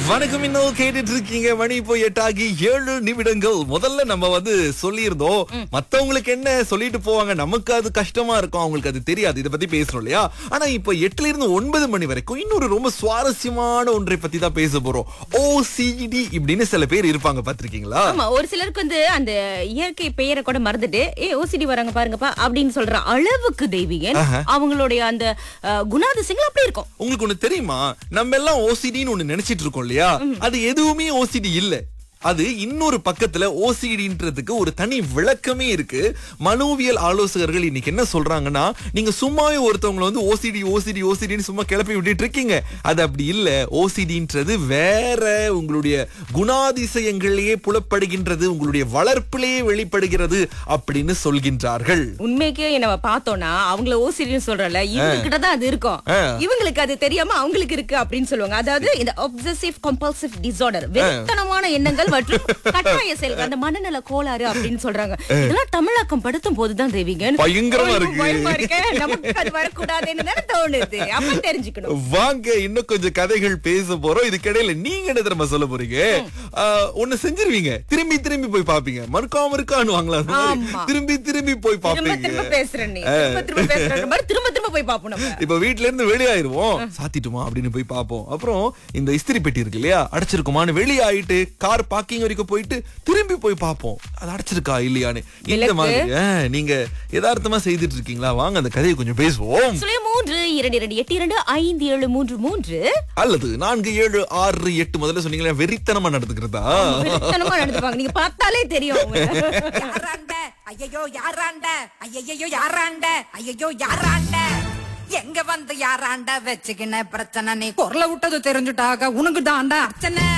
வணக்கம் இன்னும் கேட்டுட்டு இருக்கீங்க மணி இப்போ எட்டாகி ஏழு நிமிடங்கள் முதல்ல நம்ம வந்து சொல்லியிருந்தோம் மத்தவங்களுக்கு என்ன சொல்லிட்டு போவாங்க நமக்கு அது கஷ்டமா இருக்கும் அவங்களுக்கு அது தெரியாது இத பத்தி பேசுறோம் இல்லையா ஆனா இப்போ எட்டுல இருந்து ஒன்பது மணி வரைக்கும் இன்னொரு ரொம்ப சுவாரஸ்யமான ஒன்றை பத்தி தான் பேச போறோம் ஓசிடி இப்படின்னு சில பேர் இருப்பாங்க பாத்திருக்கீங்களா ஆமா ஒரு சிலருக்கு வந்து அந்த இயற்கை பெயரை கூட மறந்துட்டு ஏ ஓசிடி வராங்க பாருங்கப்பா அப்படின்னு சொல்ற அளவுக்கு தெய்வீகன் அவங்களுடைய அந்த அஹ், குணாதிசயங்கள் அப்படி இருக்கும் உங்களுக்கு ஒண்ணு தெரியுமா நம்ம எல்லாம் ஓசிடின்னு ஒண்ணு நினைச்சிட்டு இருக்கோம் இல்லையா அது எதுவுமே ஓசிடி இல்ல அது இன்னொரு பக்கத்துல ஓசிடின்றதுக்கு ஒரு தனி விளக்கமே இருக்கு மனோவியல் ஆலோசகர்கள் இன்னைக்கு என்ன சொல்றாங்கன்னா நீங்க சும்மாவே ஒருத்தவங்களை வந்து ஓசிடி ஓசிடி ஓசிடின்னு சும்மா கிளப்பி விட்டுட்டு இருக்கீங்க அது அப்படி இல்ல ஓசிடின்றது வேற உங்களுடைய குணாதிசயங்களிலேயே புலப்படுகின்றது உங்களுடைய வளர்ப்பிலேயே வெளிப்படுகிறது அப்படின்னு சொல்கின்றார்கள் உண்மைக்கே நம்ம பார்த்தோம்னா அவங்கள ஓசிடின்னு சொல்றல இவங்க கிட்ட தான் அது இருக்கும் ஆ. இவங்களுக்கு அது தெரியாம அவங்களுக்கு இருக்கு அப்படின்னு சொல்லுவாங்க அதாவது இந்த obsessive compulsive disorder வெறித்தனமான எண்ணங்கள் மற்றும் கட்டாய செயல்கள் அந்த மனநல கோளாறு அப்படின்னு சொல்றாங்க இதெல்லாம் தமிழாக்கம் படுத்தும் போதுதான் தெய்வீகன் பயங்கரமா ஐயோ, இருக்கு. பயமா இருக்கே. நமக்கு அது வரக்கூடாதுன்னு தானே தோணுது அப்ப தெரிஞ்சுக்கணும் வாங்க இன்னும் கொஞ்சம் கதைகள் பேச போறோம் இதுக்கிடையில நீங்க என்ன தெரியுமா சொல்ல போறீங்க ஆஹ், ஒண்ணு செஞ்சிருவீங்க திரும்பி திரும்பி போய் பாப்பீங்க மறுக்கா மறுக்கான்னு வாங்கலாம் அந்த மாதிரி. ஆமா. திரும்பி திரும்பி போய் திரும்ப பாப்பீங்க திரும்ப பேசுறேன் நீ திரும்ப திரும்ப பேசுற மாதிரி திரும்ப திரும்ப போய் பாப்போம் நம்ம இப்ப வீட்ல இருந்து வெளியாயிருவோம் சாத்திட்டுமா அப்படின்னு போய் பாப்போம் அப்புறம் இந்த இஸ்திரி பெட்டி இருக்கு இல்லையா அடைச்சிருக்குமான்னு வெளியாயிட்டு கார் பார்க்கிங் வரைக்கும் போயிட்டு திரும்பி போய் பாப்போம் அது அடைச்சிருக்கா இல்லையான்னு இந்த விளக்கு. மாதிரி ஆஹ், நீங்க யதார்த்தமா செய்துட்டு இருக்கீங்களா வாங்க அந்த கதையை கொஞ்சம் பேசுவோம் சுழிய மூன்று இரண்டு இரண்டு எட்டு இரண்டு ஐந்து ஏழு மூன்று மூன்று அல்லது நான்கு ஏழு ஆறு எட்டு முதல்ல சொன்னீங்களா வெறித்தனமா நடந்துக்கிறதா வெறித்தனமா நடந்துப்பாங்க நீங்க பார்த்தாலே தெரியும் அவங்க. யாராண்ட ஐயையோ யாராண்ட ஐயையோ யாராண்ட ஐயையோ யாராண்ட எங்க வந்து யாராண்ட வச்சுக்கின பிரச்சனை நீ குரல விட்டது தெரிஞ்சுட்டாக உனக்கு தாண்டா அர்ச்சனை